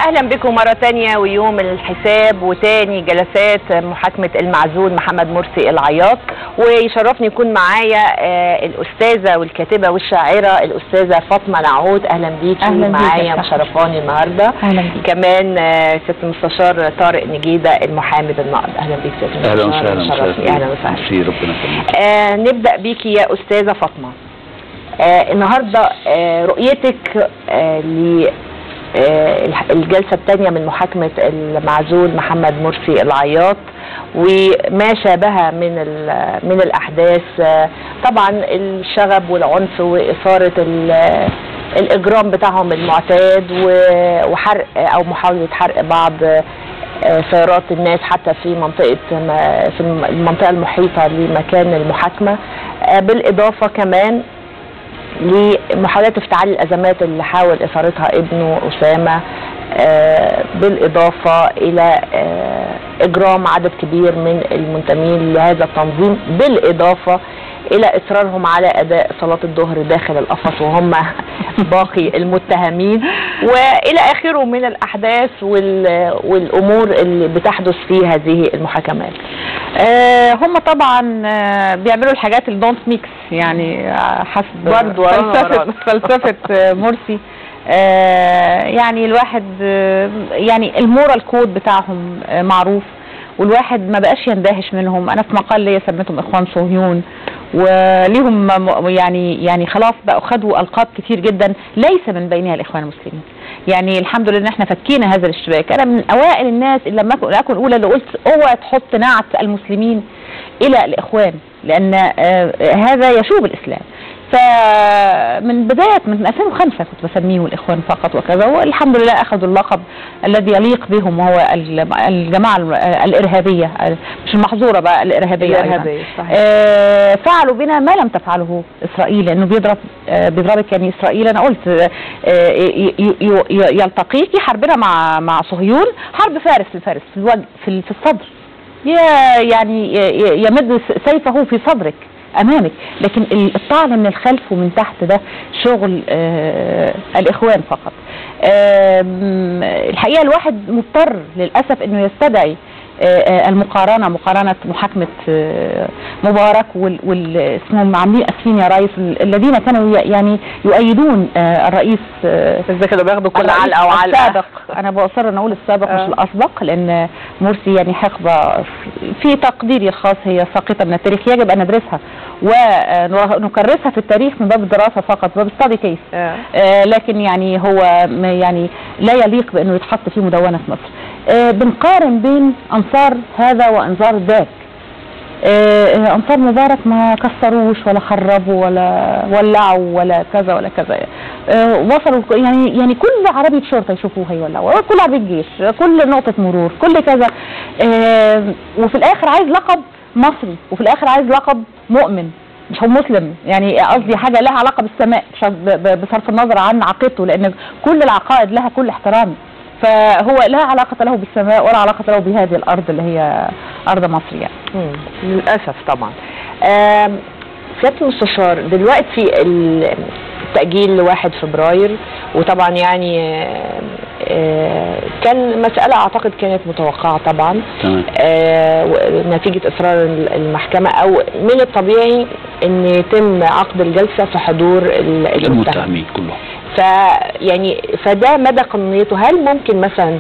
اهلا بكم مره تانية ويوم الحساب وتاني جلسات محاكمه المعزول محمد مرسي العياط ويشرفني يكون معايا آه، الاستاذه والكاتبه والشاعره الاستاذه فاطمه نعود اهلا بيكي أهلا بيك معايا يا مشرفاني النهارده اهلا بيك كمان آه، ست المستشار طارق نجيده المحامي بالنقد اهلا بيك ست اهلا المستشار وسهلا مشرفني. اهلا وسهلا ميرسي ربنا يخليك آه نبدا بيكي يا استاذه فاطمه آه النهارده آه رؤيتك آه ل آه الح- الجلسه الثانيه من محاكمه المعزول محمد مرسي العياط وما شابه من ال- من الاحداث آه طبعا الشغب والعنف واثاره ال- الاجرام بتاعهم المعتاد و- وحرق او محاوله حرق بعض آه، سيارات الناس حتى في منطقه ما- في الم- المنطقه المحيطه لمكان المحاكمه آه، بالاضافه كمان لمحاولات افتعال الازمات اللي حاول اثارتها ابنه اسامه آه، بالاضافه الى آه، اجرام عدد كبير من المنتمين لهذا التنظيم بالاضافه الى اصرارهم على اداء صلاه الظهر داخل القفص وهم باقي المتهمين والى اخره من الاحداث وال- والامور اللي بتحدث في هذه المحاكمات آه هم طبعا آه بيعملوا الحاجات الدونت ميكس يعني آه، حسب برضو ورانا فلسفه ورانا. فلسفه آه، مرسي آه يعني الواحد آه يعني المورال كود بتاعهم آه معروف والواحد ما بقاش يندهش منهم انا في مقال ليا سميتهم اخوان صهيون وليهم م- يعني يعني خلاص بقوا خدوا القاب كتير جدا ليس من بينها الاخوان المسلمين يعني الحمد لله ان احنا فكينا هذا الاشتباك انا من اوائل الناس اللي لما أكون- اكون الاولى اللي قلت اوعى تحط نعت المسلمين الى الاخوان لان آه، هذا يشوب الاسلام فمن بداية من 2005 كنت بسميهم الإخوان فقط وكذا والحمد لله أخذوا اللقب الذي يليق بهم وهو الجم- الجماعة الإرهابية مش المحظورة بقى الإرهابية أيضاً. الإرهابية، صحيح. آه، فعلوا بنا ما لم تفعله اسرائيل لانه بيضرب آه، بيضربك يعني اسرائيل انا قلت آه، ي- ي- ي- يلتقيكي حربنا مع مع صهيون حرب فارس لفارس في الوجه في ال- في الصدر ي- يعني ي- يمد س- سيفه في صدرك امامك لكن ال- الطعن من الخلف ومن تحت ده شغل آه الاخوان فقط آم، الحقيقه الواحد مضطر للاسف انه يستدعي آه، آه، المقارنه مقارنه محاكمه آه، مبارك وال وال- اسمهم عاملين اسفين يا ريس ال- الذين كانوا ي- يعني يؤيدون آه، الرئيس آه، ازاي كانوا بياخدوا كل الرئيس علقه وعلقه السابق انا بأصر ان اقول السابق آه. مش الاسبق لان مرسي يعني حقبه في- في تقديري الخاص هي ساقطه من التاريخ يجب ان ندرسها ونكرسها في التاريخ من باب الدراسه فقط باب ستادي كيس آه. آه، لكن يعني هو م- يعني لا يليق بانه يتحط في مدونه في مصر آه، بنقارن بين انصار هذا وانصار ذاك آه، آه، انصار مبارك ما كسروش ولا خربوا ولا ولعوا ولا كذا ولا كذا آه، وصلوا يعني يعني كل عربيه شرطه يشوفوه هيولعوا كل عربيه جيش كل نقطه مرور كل كذا آه، وفي الاخر عايز لقب مصري وفي الاخر عايز لقب مؤمن مش هو مسلم يعني قصدي حاجه لها علاقه بالسماء مش ب- ب- بصرف النظر عن عقيدته لان كل العقائد لها كل احترام فهو لا علاقه له بالسماء ولا علاقه له بهذه الارض اللي هي ارض مصر يعني مم. للاسف طبعا آم، سياده المستشار دلوقتي ال- التأجيل لواحد فبراير وطبعا يعني آم، آه، كان مسألة أعتقد كانت متوقعة طبعا تمام آه، و- نتيجة إصرار المحكمة أو من الطبيعي أن يتم عقد الجلسة في حضور ال- المتهم المتهمين كلهم ف يعني فده مدى قانونيته هل ممكن مثلا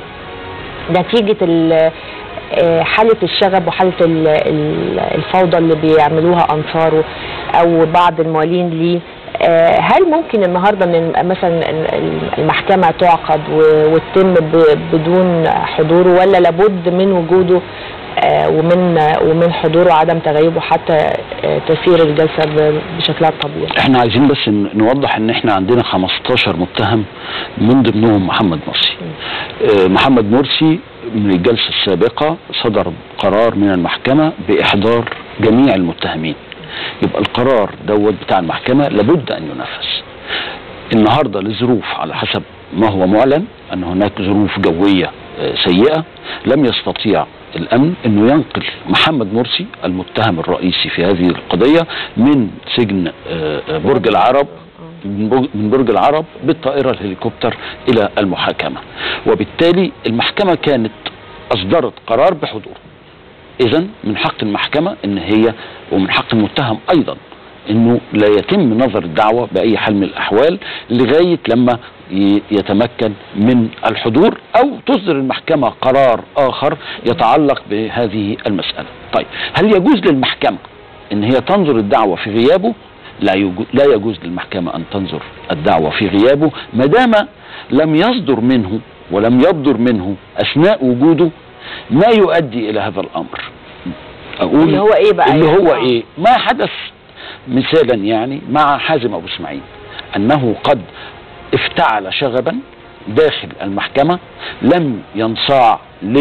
نتيجة ال- آه، حالة الشغب وحالة ال- ال- الفوضى اللي بيعملوها أنصاره أو بعض الموالين ليه آه، هل ممكن النهارده ان مثلا ال- المحكمه تعقد و- وتتم ب- بدون حضوره ولا لابد من وجوده آه، ومن ومن حضوره وعدم تغيبه حتى آه، تسير الجلسه ب- بشكلها الطبيعي؟ احنا عايزين بس ن- نوضح ان احنا عندنا 15 متهم من ضمنهم محمد مرسي آه، محمد مرسي من الجلسة السابقة صدر قرار من المحكمة بإحضار جميع المتهمين يبقى القرار دوت بتاع المحكمة لابد أن ينفذ النهاردة لظروف على حسب ما هو معلن أن هناك ظروف جوية آه، سيئة لم يستطيع الأمن أنه ينقل محمد مرسي المتهم الرئيسي في هذه القضية من سجن آه، آه، برج العرب من برج- من برج العرب بالطائرة الهليكوبتر إلى المحاكمة وبالتالي المحكمة كانت أصدرت قرار بحضور إذا من حق المحكمة إن هي ومن حق المتهم أيضا إنه لا يتم نظر الدعوة بأي حال من الأحوال لغاية لما ي- يتمكن من الحضور أو تصدر المحكمة قرار آخر يتعلق بهذه المسألة طيب هل يجوز للمحكمة إن هي تنظر الدعوة في غيابه لا يجو- لا يجوز للمحكمة أن تنظر الدعوة في غيابه ما دام لم يصدر منه ولم يبدر منه أثناء وجوده ما يؤدي إلى هذا الأمر أقول اللي هو إيه بقى اللي يعني؟ هو آه. إيه ما حدث مثالا يعني مع حازم أبو إسماعيل أنه قد افتعل شغبا داخل المحكمة لم ينصاع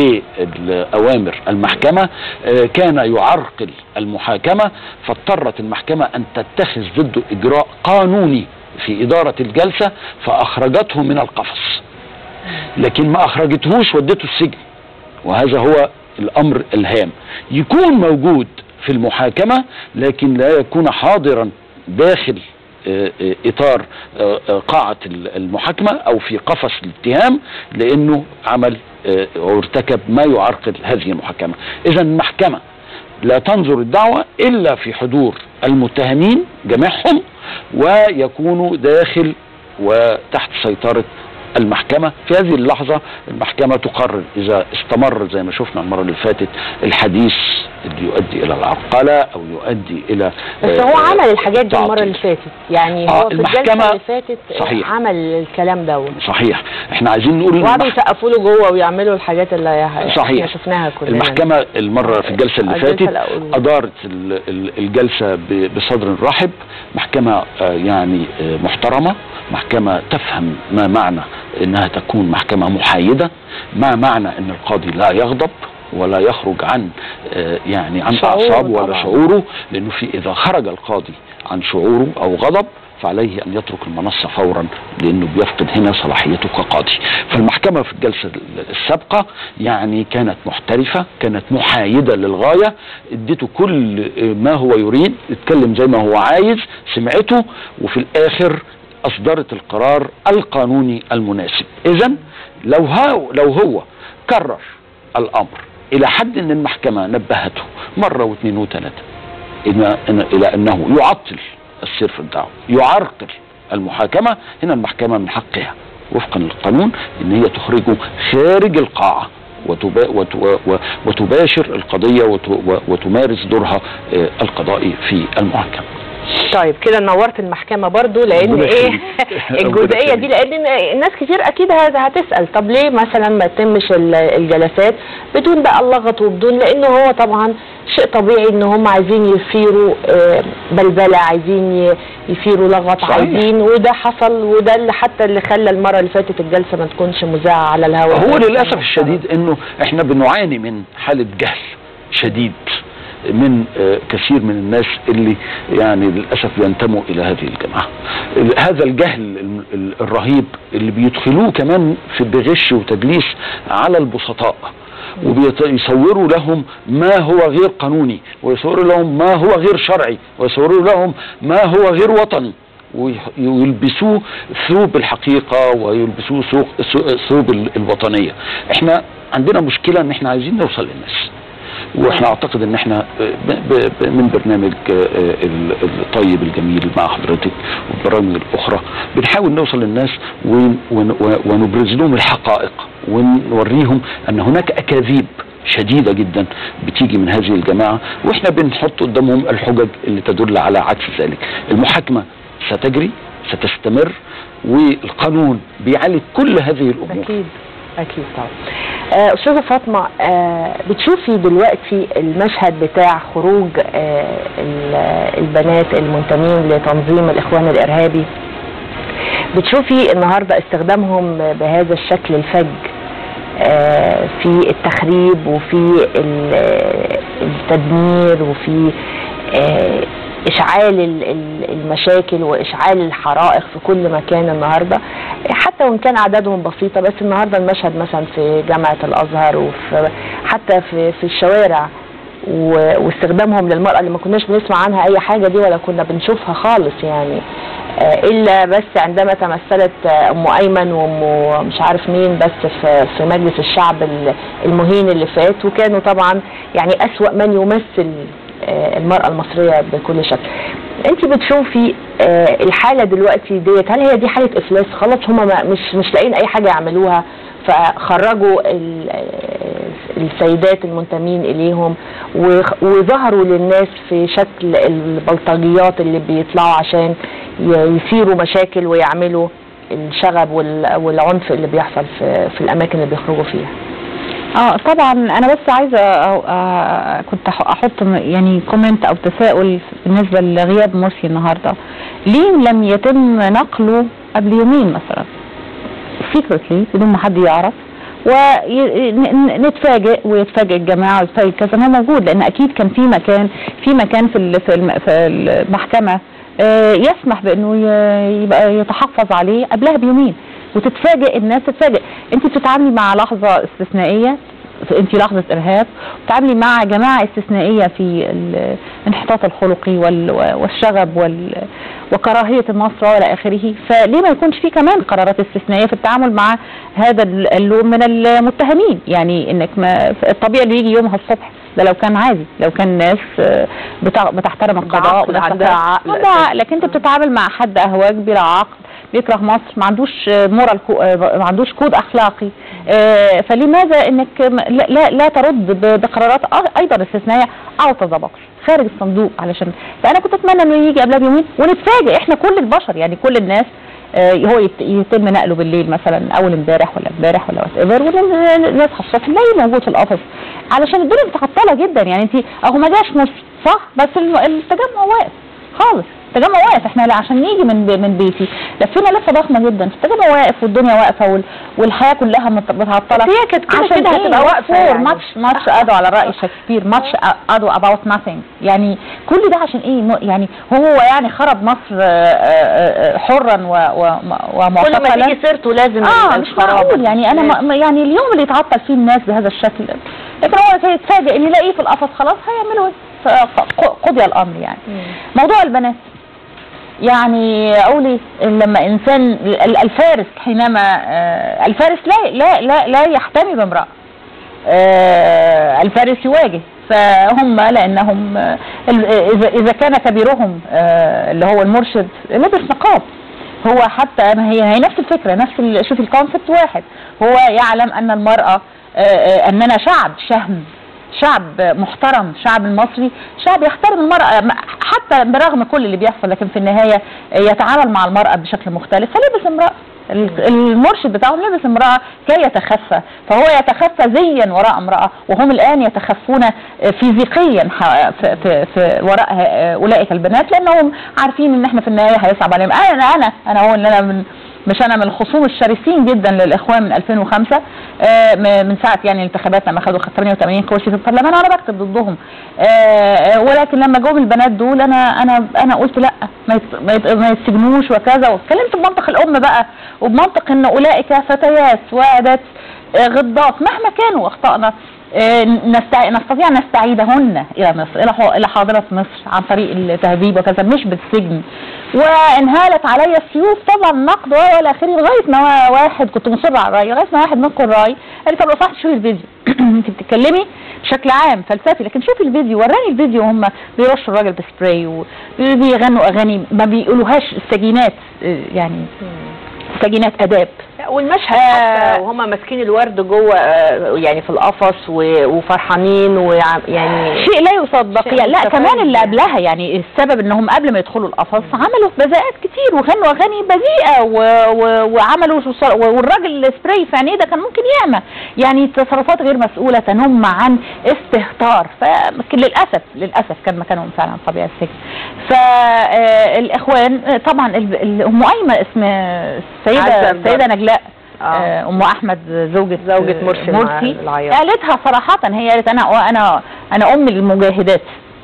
لأوامر المحكمة آه، كان يعرقل المحاكمة فاضطرت المحكمة أن تتخذ ضده إجراء قانوني في إدارة الجلسة فأخرجته من القفص لكن ما أخرجتهوش ودته السجن وهذا هو الأمر الهام يكون موجود في المحاكمة لكن لا يكون حاضرا داخل آه، آه، اطار آه، آه، قاعه ال- المحاكمه او في قفص الاتهام لانه عمل آه، او ارتكب ما يعرقل هذه المحاكمه اذا المحكمه لا تنظر الدعوه الا في حضور المتهمين جميعهم ويكونوا داخل وتحت سيطره المحكمة في هذه اللحظة المحكمة تقرر إذا استمر زي ما شفنا المرة اللي فاتت الحديث اللي يؤدي إلى العرقلة أو يؤدي إلى بس آه، هو آه، عمل الحاجات دي تعطيل. المره اللي فاتت يعني آه، هو في الجلسه المحكمة- اللي فاتت صحيح. عمل الكلام ده صحيح احنا عايزين نقول إن وقعدوا المح- يسقفوا له جوه ويعملوا الحاجات اللي احنا صحيح. شفناها كلنا المحكمة المرة في الجلسة اللي الجلسة فاتت الأولى. أدارت ال- ال- الجلسة ب- بصدر رحب محكمة آه، يعني آه، محترمة محكمة تفهم ما معنى انها تكون محكمة محايدة ما معنى ان القاضي لا يغضب ولا يخرج عن آه، يعني عن شعوره اعصابه ولا طبعاً. شعوره لانه في اذا خرج القاضي عن شعوره او غضب فعليه ان يترك المنصه فورا لانه بيفقد هنا صلاحيته كقاضي فالمحكمه في الجلسه السابقه يعني كانت محترفه كانت محايده للغايه اديته كل ما هو يريد اتكلم زي ما هو عايز سمعته وفي الاخر اصدرت القرار القانوني المناسب اذا لو هو لو هو كرر الامر الى حد ان المحكمه نبهته مره واثنين وثلاثه إلى إن- الى انه يعطل السير في الدعوه يعرقل المحاكمه هنا المحكمه من حقها وفقا للقانون ان هي تخرجه خارج القاعه وتبا وت- و- وتباشر القضيه وت- و- وتمارس دورها آه، القضائي في المحاكمه طيب كده نورت المحكمة برضو لان ربنا ايه يخليك. الجزئية دي لان الناس كتير اكيد هت- هتسأل طب ليه مثلا ما يتمش ال- الجلسات بدون بقى اللغط وبدون لانه هو طبعا شيء طبيعي ان هم عايزين يثيروا آه، بلبلة عايزين ي- يثيروا لغط صحيح. عايزين وده حصل وده اللي حتى اللي خلى المرة اللي فاتت الجلسة ما تكونش مذاعة على الهواء هو للاسف الشديد انه احنا بنعاني من حاله جهل شديد من آه، كثير من الناس اللي يعني للاسف ينتموا الى هذه الجماعه ال- هذا الجهل ال- ال- الرهيب اللي بيدخلوه كمان في بغش وتدليس على البسطاء وبيصوروا لهم ما هو غير قانوني ويصوروا لهم ما هو غير شرعي ويصوروا لهم ما هو غير وطني ويح- ويلبسوه ثوب الحقيقة ويلبسوه سوق سو- ثوب ال- الوطنية احنا عندنا مشكلة ان احنا عايزين نوصل للناس واحنا اعتقد ان احنا ب- ب- ب- من برنامج آه، ال- الطيب الجميل مع حضرتك والبرامج الاخرى بنحاول نوصل للناس ون- ون- ونبرز لهم الحقائق ونوريهم ان هناك اكاذيب شديدة جدا بتيجي من هذه الجماعة واحنا بنحط قدامهم الحجج اللي تدل على عكس ذلك المحاكمة ستجري ستستمر والقانون بيعالج كل هذه الامور اكيد اكيد طبعا آه، استاذه فاطمه آه، بتشوفي دلوقتي المشهد بتاع خروج آه، ال- البنات المنتمين لتنظيم الاخوان الارهابي بتشوفي النهارده استخدامهم بهذا الشكل الفج آه، في التخريب وفي ال- التدمير وفي آه، اشعال ال- ال- المشاكل واشعال الحرائق في كل مكان النهارده حتى وان كان عددهم بسيطه بس النهارده المشهد مثلا في جامعه الازهر وفي حتى في في الشوارع و- واستخدامهم للمراه اللي ما كناش بنسمع عنها اي حاجه دي ولا كنا بنشوفها خالص يعني آه، الا بس عندما تمثلت آه، ام ايمن وام مش عارف مين بس في في مجلس الشعب ال- المهين اللي فات وكانوا طبعا يعني اسوا من يمثل آه، المرأة المصرية بكل شكل انت بتشوفي آه، الحالة دلوقتي ديت هل هي دي حالة افلاس خلاص هما ما- مش مش لاقيين اي حاجة يعملوها فخرجوا ال- آه، السيدات المنتمين اليهم وخ- وظهروا للناس في شكل البلطجيات اللي بيطلعوا عشان ي- يثيروا مشاكل ويعملوا الشغب وال- والعنف اللي بيحصل في, في الاماكن اللي بيخرجوا فيها اه طبعا انا بس عايزه أ- أ- كنت أح- احط م- يعني كومنت او تساؤل بالنسبه لغياب مرسي النهارده ليه لم يتم نقله قبل يومين مثلا سيكرتلي بدون ما حد يعرف ونتفاجئ ويتفاجئ الجماعه ويتفاجئ كذا إن هو موجود لان اكيد كان في مكان في مكان في ال- في الم- في المحكمه آه، يسمح بانه ي- يبقى يتحفظ عليه قبلها بيومين وتتفاجئ الناس تتفاجئ انت بتتعاملي مع لحظه استثنائيه انت لحظه ارهاب بتتعاملي مع جماعه استثنائيه في الانحطاط الخلقي وال- والشغب وال وكراهيه النصر والى اخره فليه ما يكونش في كمان قرارات استثنائيه في التعامل مع هذا اللون من المتهمين يعني انك ما الطبيعي اللي يجي يومها الصبح ده لو كان عادي لو كان ناس آه، بتع- بتحترم القضاء بعقل، عندها عقل. عندها عقل لكن انت بتتعامل مع حد اهواج بلا عقل بيكره مصر ما عندوش مورال ما عندوش كود اخلاقي آه، فلماذا انك م- لا لا, لا ترد ب- بقرارات أ- ايضا استثنائيه اوت ذا بوكس خارج الصندوق علشان فانا كنت اتمنى انه يجي قبلها بيومين ونتفاجئ احنا كل البشر يعني كل الناس آه، هو يت- يتم نقله بالليل مثلا اول امبارح ولا امبارح ولا وات ايفر ونصحى الصبح نلاقيه موجود في القفص علشان الدنيا متعطله جدا يعني انت اهو ما جاش مصر صح بس الم- التجمع واقف خالص التجمع واقف احنا لا عشان نيجي من بي- من بيتي لفينا لفه ضخمه جدا التجمع واقف والدنيا واقفه وال- والحياه كلها مت- متعطله بس هي كانت كده عشان كده ايه؟ هتبقى واقفة يعني. ماتش ماتش ادو على راي شكسبير ماتش ادو about nothing يعني كل ده عشان ايه م- يعني هو يعني خرب مصر آه، آه، آه، حرا و- و- كل ما ومعتقلا تيجي سيرته لازم اه مش الخراب. معقول يعني انا ما- ما- يعني اليوم اللي يتعطل فيه الناس بهذا الشكل لكن هو يتفاجئ ان يلاقيه في القفص خلاص هيعملوا ايه فقضي الامر يعني مم. موضوع البنات يعني اقول ايه لما انسان ال- الفارس حينما آه، الفارس لا لا لا, لا يحتمي بامراه آه، الفارس يواجه فهم لانهم آه، ال- اذا اذا كان كبيرهم آه، اللي هو المرشد لبس نقاب هو حتى ما هي هي نفس الفكره نفس ال- شوف الكونسبت واحد هو يعلم ان المراه آه، آه، اننا شعب شهم شعب محترم شعب المصري شعب يحترم المرأة م- حتى برغم كل اللي بيحصل لكن في النهاية يتعامل مع المرأة بشكل مختلف فلبس امرأة ال- المرشد بتاعهم لبس امرأة كي يتخفى فهو يتخفى زيا وراء امرأة وهم الآن يتخفون فيزيقيا ح- في, في, في وراء ه- أولئك البنات لأنهم عارفين إن احنا في النهاية هيصعب عليهم أنا أنا أنا هو اللي أنا من مش انا من الخصوم الشرسين جدا للاخوان من 2005 آه، م- من ساعه يعني الانتخابات لما خدوا 88 كرسي في البرلمان وانا بكتب ضدهم آه، آه، ولكن لما جم البنات دول انا انا انا قلت لا ما يت- ما يت- ما يتسجنوش وكذا واتكلمت بمنطق الام بقى وبمنطق ان اولئك فتيات وادات آه، غضات مهما كانوا اخطانا آه، نستع... نستطيع أن نستعيدهن الى مصر الى ح- الى حاضره مصر عن طريق التهذيب وكذا مش بالسجن وانهالت علي السيوف طبعا نقد والى اخره لغايه ما واحد كنت مصر على الراي لغايه ما واحد منكم الراي قال لي طب لو سمحت شوفي الفيديو انت بتتكلمي بشكل عام فلسفي لكن شوفي الفيديو وراني الفيديو هم بيرشوا الراجل بسبراي وبيغنوا اغاني ما بيقولوهاش السجينات آه، يعني سجينات اداب لا، والمشهد آه. حتى وهم ماسكين الورد جوه آه، يعني في القفص و- وفرحانين ويعني شيء لا يصدق شيء يعني لا متفاهم كمان اللي يعني. قبلها يعني السبب انهم قبل ما يدخلوا القفص عملوا بذاءات كتير وغنوا اغاني بذيئه و... و... وعملوا شو- والراجل سبراي في عينيه ده كان ممكن يعمى يعني تصرفات غير مسؤوله تنم عن استهتار فللاسف للاسف كان مكانهم فعلا طبيعي السجن فالاخوان طبعا ال- ال- ام ايمن اسم السيده عزة السيده نجلاء آه. آه، ام احمد زوجة زوجة مرسي مع مرسي العياط. قالتها صراحة هي قالت انا انا انا ام المجاهدات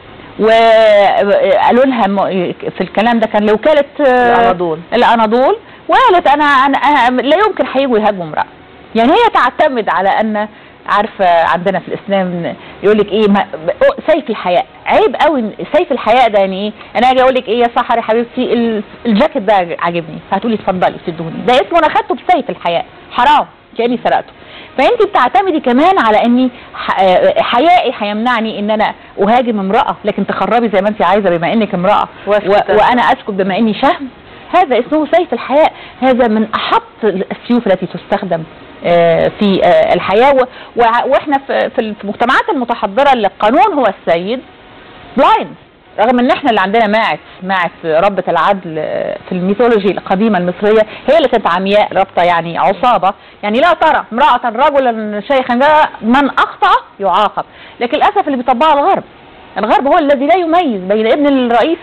وقالوا لها م- في الكلام ده كان لوكالة آه، الأناضول. الاناضول وقالت انا انا أنا لا يمكن هيجوا يهاجموا امرأة يعني هي تعتمد على ان عارفه عندنا في الاسلام يقول لك ايه ما- ب- سيف الحياء عيب قوي إن- سيف الحياء ده يعني ايه انا اجي اقول لك ايه يا سحر يا حبيبتي ال- الجاكيت ده عاجبني فهتقولي اتفضلي تدوني ده اسمه انا خدته بسيف الحياء حرام كاني سرقته فانت بتعتمدي كمان على اني ح- آه، حيائي هيمنعني ان انا اهاجم امراه لكن تخربي زي ما انت عايزه بما انك امراه واسكت. و- وانا اسكت بما اني شهم هذا اسمه سيف الحياء هذا من احط السيوف التي تستخدم آه، في آه، الحياه و- وع- واحنا في في المجتمعات المتحضره اللي القانون هو السيد بلايند رغم ان احنا اللي عندنا ماعز ماعز ربة العدل آه، في الميثولوجي القديمة المصرية هي اللي كانت عمياء رابطة يعني عصابة يعني لا ترى امرأة رجلا شيخا جاء من اخطأ يعاقب لكن للاسف اللي بيطبقها الغرب الغرب هو الذي لا يميز بين ابن الرئيس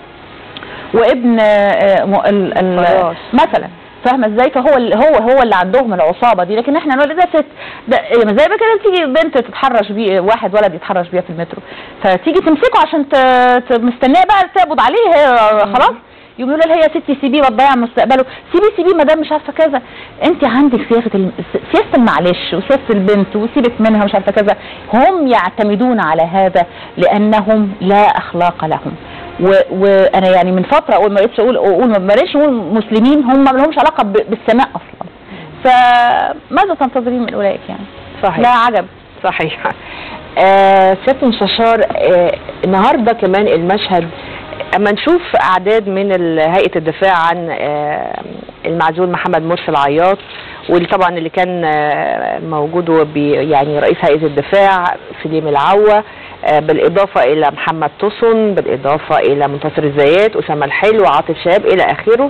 وابن آه، م- ال- ال- خلاص. مثلا فاهمه ازاي فهو ال- هو هو اللي عندهم العصابه دي لكن احنا نقول ده ست ده إيه، زي ما كده تيجي بنت تتحرش بيه واحد ولد يتحرش بيها في المترو فتيجي تمسكه عشان ت- ت- مستنيه بقى تقبض عليه هي خلاص يقوم يقول لها هي ستي سيبيه بتضيع مستقبله سيبيه سيبيه ما دام مش عارفه كذا انت عندك سياسه الم... سياسه المعلش وسياسه البنت وسيبك منها مش عارفه كذا هم يعتمدون على هذا لانهم لا اخلاق لهم و- وانا يعني من فتره اقول ما بقتش اقول اقول ما بقتش اقول مسلمين هم ما لهمش علاقه ب- بالسماء اصلا فماذا تنتظرين من اولئك يعني صحيح لا عجب صحيح آه سيادة المستشار آه النهارده كمان المشهد اما نشوف اعداد من ال- هيئه الدفاع عن آه المعزول محمد مرسي العياط واللي طبعا اللي كان آه موجود هو بي- يعني رئيس هيئه الدفاع سليم العوة آه بالاضافه الى محمد توسن بالاضافه الى منتصر الزيات اسامه الحلو عاطف شاب الى اخره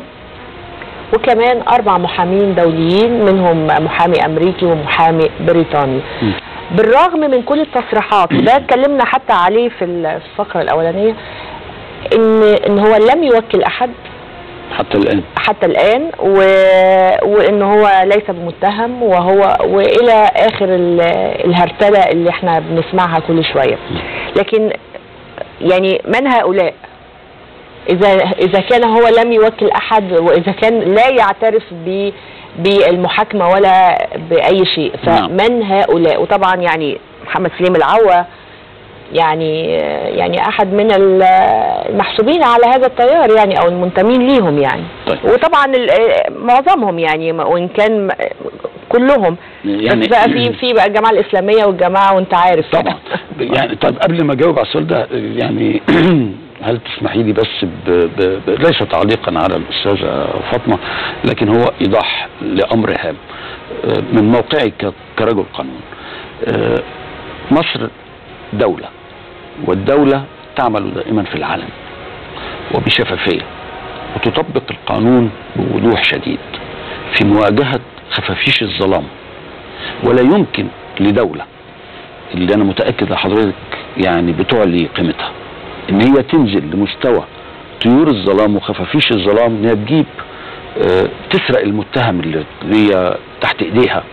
وكمان اربع محامين دوليين منهم محامي امريكي ومحامي بريطاني م. بالرغم من كل التصريحات وده اتكلمنا حتى عليه في ال- في الفقره الاولانيه ان ان هو لم يوكل احد حتى الآن حتى الان و... وان هو ليس بمتهم وهو والى اخر ال... الهرتله اللي احنا بنسمعها كل شويه لكن يعني من هؤلاء اذا اذا كان هو لم يوكل احد واذا كان لا يعترف ب بالمحاكمه ولا باي شيء نعم. فمن هؤلاء وطبعا يعني محمد سليم العوة يعني يعني احد من ال- المحسوبين على هذا التيار يعني او المنتمين ليهم يعني طيب وطبعا ال- معظمهم يعني وان كان كلهم يعني بس بقى في في بقى الجماعه الاسلاميه والجماعه وانت عارف طبعا يعني طيب قبل ما اجاوب على السؤال ده يعني هل تسمحي لي بس ب ب ب ليس تعليقا على الاستاذه فاطمه لكن هو ايضاح لامر هام آه، من موقعي ك- كرجل قانون آه، مصر دوله والدوله تعمل دائما في العلن وبشفافيه وتطبق القانون بوضوح شديد في مواجهه خفافيش الظلام ولا يمكن لدوله اللي انا متاكد لحضرتك يعني بتعلي قيمتها ان هي تنزل لمستوى طيور الظلام وخفافيش الظلام انها تجيب آه، تسرق المتهم اللي هي تحت ايديها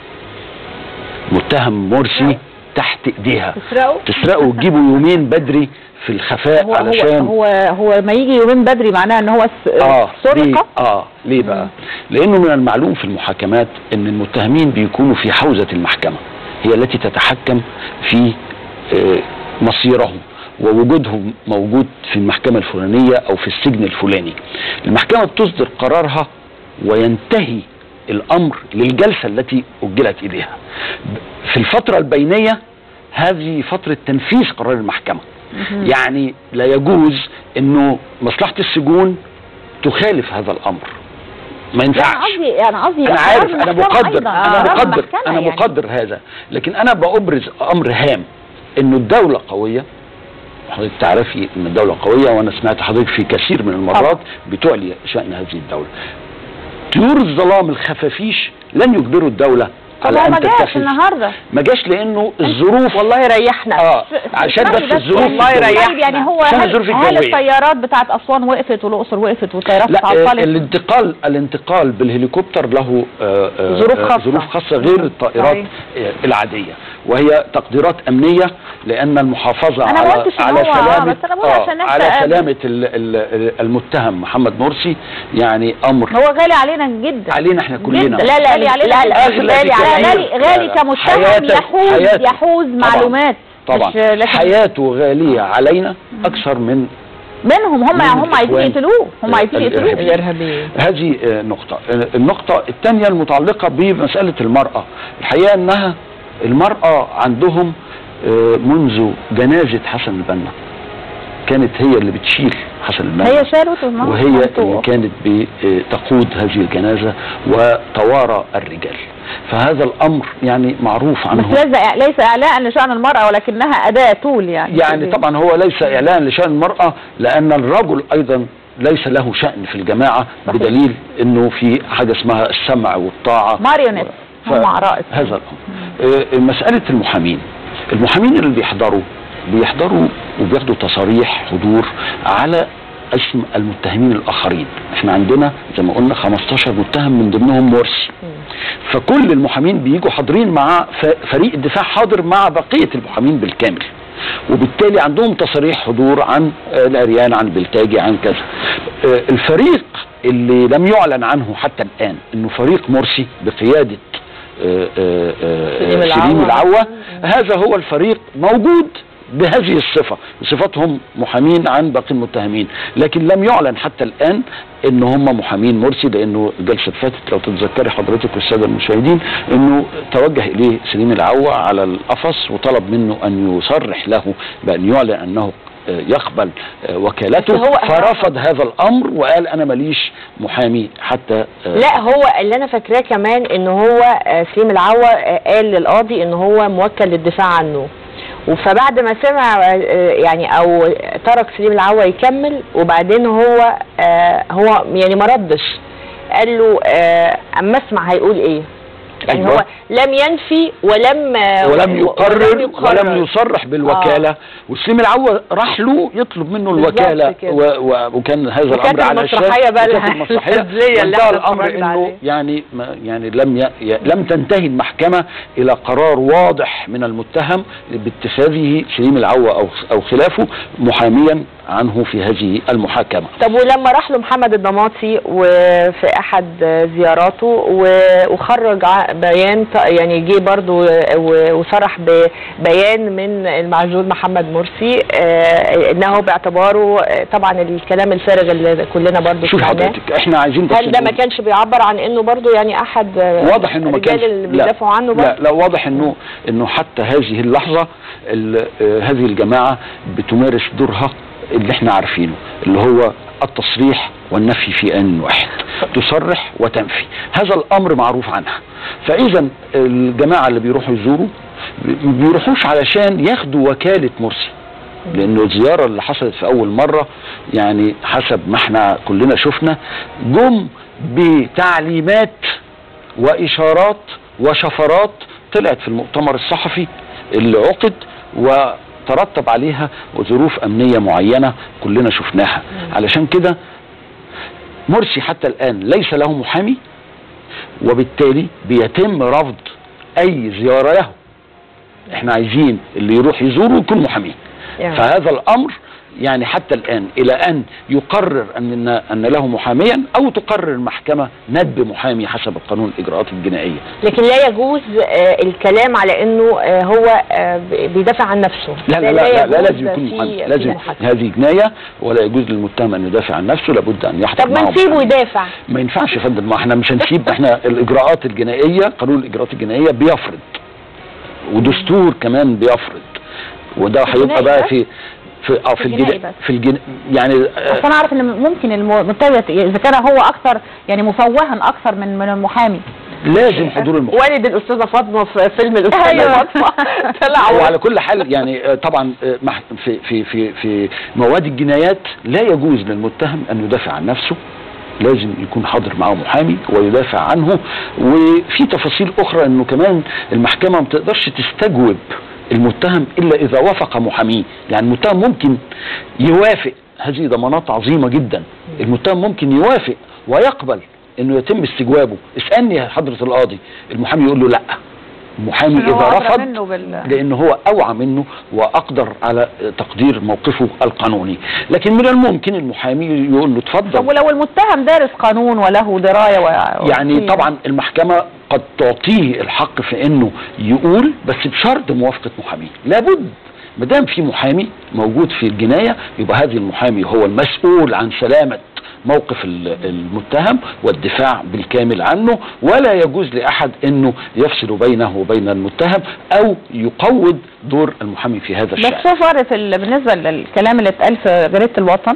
متهم مرسي تحت ايديها تسرقوا تسرقه وتجيبه يومين بدري في الخفاء هو علشان هو هو هو ما يجي يومين بدري معناها ان هو س- اه ليه سرقه اه ليه بقى لانه من المعلوم في المحاكمات ان المتهمين بيكونوا في حوزه المحكمه هي التي تتحكم في آه، مصيرهم ووجودهم موجود في المحكمه الفلانيه او في السجن الفلاني المحكمه بتصدر قرارها وينتهي الامر للجلسه التي اجلت اليها في الفتره البينيه هذه فتره تنفيذ قرار المحكمه يعني لا يجوز انه مصلحه السجون تخالف هذا الامر ما لا ينفعش انا قصدي انا قصدي انا قرار عارف انا المحكمة مقدر أيضاً. انا قرار مقدر المحكمة انا يعني. مقدر هذا لكن انا بابرز امر هام انه الدوله قويه حضرتك تعرفي ان الدوله قويه وانا سمعت حضرتك في كثير من المرات طبعا. بتعلي شان هذه الدوله طيور الظلام الخفافيش لن يجبروا الدوله طب على هو ان ما جاش تتخذ النهارده ما جاش لانه الظروف والله ريحنا اه عشان بس طيب الظروف والله الجوية. يريحنا. طيب يعني هو عشان هل, الظروف هل الجوية. الطيارات بتاعت اسوان وقفت والاقصر وقفت والطيارات لا آه، اتعطلت الانتقال الانتقال بالهليكوبتر له آه، آه، ظروف آه، خاصة. ظروف خاصه غير الطائرات صحيح. آه، العاديه وهي تقديرات امنيه لان المحافظه أنا ما على قلتش إن على هو- آه، سلامه بس أنا بقول عشان على نبدأ- سلامه ال- ال- المتهم محمد مرسي يعني امر هو غالي علينا جدا علينا احنا كلنا جدا لا، لا، غالي علينا لا، لا، جداً. غالي غالي علينا. غالي غالي لا، لا. كمتهم حياتك- يحوز حياتك. يحوز طبعاً. معلومات طبعا مش لكن حياته غاليه علينا اكثر من منهم هم من هم عايزين الإخوان يقتلوه هم عايزين يقتلوه الإرهابيين. الارهابيين هذه آه، نقطة آه، النقطة الثانية المتعلقة بمسألة المرأة الحقيقة أنها المرأة عندهم آه، منذ جنازة حسن البنا كانت هي اللي بتشيل حسن البنا هي شالته ما هو وهي اللي منطوق. كانت بتقود هذه الجنازة وتوارى الرجال فهذا الأمر يعني معروف عنه بس ليس ليس اعلاء لشان المراه ولكنها اداه طول يعني يعني طبعا هو ليس اعلان لشان المراه لان الرجل ايضا ليس له شان في الجماعه صحيح. بدليل انه في حاجه اسمها السمع والطاعه ماريونيت ف- هم عرائس هذا الامر آه، مساله المحامين المحامين اللي بيحضروا بيحضروا وبياخدوا تصاريح حضور على اسم المتهمين الاخرين احنا عندنا زي ما قلنا 15 متهم من ضمنهم مرسي فكل المحامين بيجوا حاضرين مع ف- فريق الدفاع حاضر مع بقيه المحامين بالكامل وبالتالي عندهم تصاريح حضور عن آه، العريان عن بلتاجي عن كذا آه، الفريق اللي لم يعلن عنه حتى الان انه فريق مرسي بقياده آه، آه، آه، سليم العوا. سليم العوا هذا هو الفريق موجود بهذه الصفة صفتهم محامين عن باقي المتهمين لكن لم يعلن حتى الآن ان هم محامين مرسي لانه الجلسه فاتت لو تتذكري حضرتك والساده المشاهدين انه توجه اليه سليم العوا على القفص وطلب منه ان يصرح له بان يعلن انه آه، يقبل آه، وكالته بس هو- فرفض هذا الامر وقال انا ماليش محامي حتى آه، لا هو اللي انا فاكراه كمان ان هو آه، سليم العوا آه، قال للقاضي ان هو موكل للدفاع عنه فبعد ما سمع آه، يعني او ترك سليم العوا يكمل وبعدين هو آه، هو يعني ما ردش قال له آه، اما اسمع هيقول ايه يعني أيوة. هو لم ينفي ولم آه، ولم يقرر ولم, ولم يصرح بالوكالة وسليم العوا راح له يطلب منه بالظبط الوكالة كده. و و وكان هذا وكانت الأمر على المسرحية بقى وكانت الح- المسرحية الهزلية اللي وانتهى احنا الأمر اتفرجنا إنه عليه. يعني ما يعني لم ي... ي- لم تنتهي المحكمة إلى قرار واضح من المتهم باتخاذه سليم العوا أو أو خلافه محاميا عنه في هذه المحاكمة طب ولما راح له محمد الضماطي وفي احد زياراته و- وخرج ع- بيان ط- يعني جه برضو و- وصرح ببيان من المعزول محمد مرسي آه، انه باعتباره آه، طبعا الكلام الفارغ اللي كلنا برضو شوف سمعناه حضرتك احنا عايزين بس هل ده ما نقول- كانش بيعبر عن انه برضو يعني احد آه، واضح انه ما الرجال كانش اللي لا بيدافعوا عنه لا برضو لا واضح انه انه حتى هذه اللحظه ال- آه، هذه الجماعه بتمارس دورها اللي احنا عارفينه اللي هو التصريح والنفي في ان واحد تصرح وتنفي هذا الامر معروف عنها فاذا الجماعه اللي بيروحوا يزوروا ما بيروحوش علشان ياخدوا وكاله مرسي لانه الزياره اللي حصلت في اول مره يعني حسب ما احنا كلنا شفنا جم بتعليمات واشارات وشفرات طلعت في المؤتمر الصحفي اللي عقد وترتب عليها ظروف امنيه معينه كلنا شفناها علشان كده مرسي حتى الان ليس له محامي وبالتالي بيتم رفض اي زياره له احنا عايزين اللي يروح يزوره يكون محامي يعني. فهذا الامر يعني حتى الان الى ان يقرر ان ان له محاميا او تقرر المحكمه ندب محامي حسب القانون الاجراءات الجنائيه لكن لا يجوز آه، الكلام على انه آه، هو آه، ب- بيدافع عن نفسه لا لا لا, لا, لا يجوز لازم يكون في- محامي في لازم محاكمة. هذه جنايه ولا يجوز للمتهم ان يدافع عن نفسه لابد ان يحضر طب ما معه نسيبه محامي. يدافع ما ينفعش يا فندم ما احنا مش هنسيب احنا الاجراءات الجنائيه قانون الاجراءات الجنائيه بيفرض ودستور كمان بيفرض وده هيبقى الجنائي بقى بس؟ في في اه في الجنائي الجنا بس. في الجن يعني آه، اصل انا اعرف ان ممكن المتهم اذا كان هو اكثر يعني مفوها اكثر من من المحامي لازم حضور المحامي والد الاستاذه فاطمه في فيلم الاستاذه أيوة. فاطمه طلع وعلى كل حال يعني آه، طبعا آه، مح- في في في في مواد الجنايات لا يجوز للمتهم ان يدافع عن نفسه لازم يكون حاضر معه محامي ويدافع عنه وفي تفاصيل اخرى انه كمان المحكمه ما تقدرش تستجوب المتهم الا اذا وافق محاميه يعني المتهم ممكن يوافق هذه ضمانات عظيمه جدا المتهم ممكن يوافق ويقبل انه يتم استجوابه اسالني يا حضره القاضي المحامي يقول له لا المحامي عشان هو اذا أدرى رفض منه بال... لان هو اوعى منه واقدر على تقدير موقفه القانوني لكن من الممكن المحامي يقول له طب اتفضل ولو المتهم دارس قانون وله درايه و... يعني وفي- طبعا المحكمة قد تعطيه الحق في انه يقول بس بشرط موافقة محامي لابد ما دام في محامي موجود في الجناية يبقى هذه المحامي هو المسؤول عن سلامة موقف ال- المتهم والدفاع بالكامل عنه ولا يجوز لأحد انه يفصل بينه وبين المتهم او يقوض دور المحامي في هذا بس الشأن شوف عارف ال- بالنسبه للكلام اللي اتقال في جريده الوطن